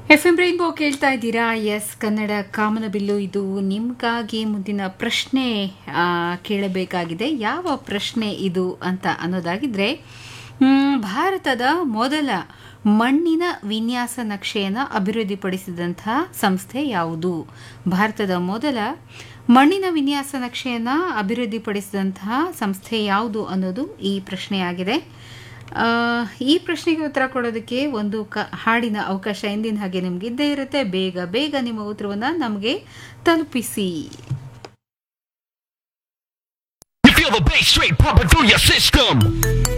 F M rainbow ಕೇಳ್ತಾ ಇದ್ದೀರಾ S Kannada ಕಾಮನಬಿಲ್ಲು ಇದು ನಿಮಗಾಗಿ ಮುಂದಿನ ಪ್ರಶ್ನೆ ಆ, ಕೇಳಬೇಕಾಗಿದೆ ಯಾವ ಪ್ರಶ್ನೆ ಇದು ಅಂತ ಅನ್ನೋದಾಗಿದ್ರೆ ಮ್, ಭಾರತದ ಮೊದಲ ಮಣ್ಣಿನ ವಿನ್ಯಾಸ ನಕ್ಷೆಯನ್ನು ಅಭಿವೃದ್ಧಿಪಡಿಸಿದಂತಹ ಸಂಸ್ಥೆ ಯಾವುದು ಭಾರತದ ಮೊದಲ ಮಣ್ಣಿನ ವಿನ್ಯಾಸ ನಕ್ಷೆಯನ್ನು ಅಭಿವೃದ್ಧಿಪಡಿಸಿದಂತಹ ಸಂಸ್ಥೆ ಯಾವುದು ಅನ್ನೋದು ಈ ಪ್ರಶ್ನೆಯಾಗಿದೆ ಆ, ಈ ಪ್ರಶ್ನೆಗೆ ಉತ್ತರ ಕೊಡೋದಕ್ಕೆ ಒಂದು ಕ ಹಾಡಿನ ಅವಕಾಶ ಎಂದಿನ ಹಾಗೆ ನಿಮ್ಗೆ ಇದ್ದೇ ಇರುತ್ತೆ ಬೇಗ ಬೇಗ ನಿಮ್ಮ ಉತ್ತರವನ್ನು ನಮಗೆ ತಲುಪಿಸಿ You feel the bass straight pumping through your system.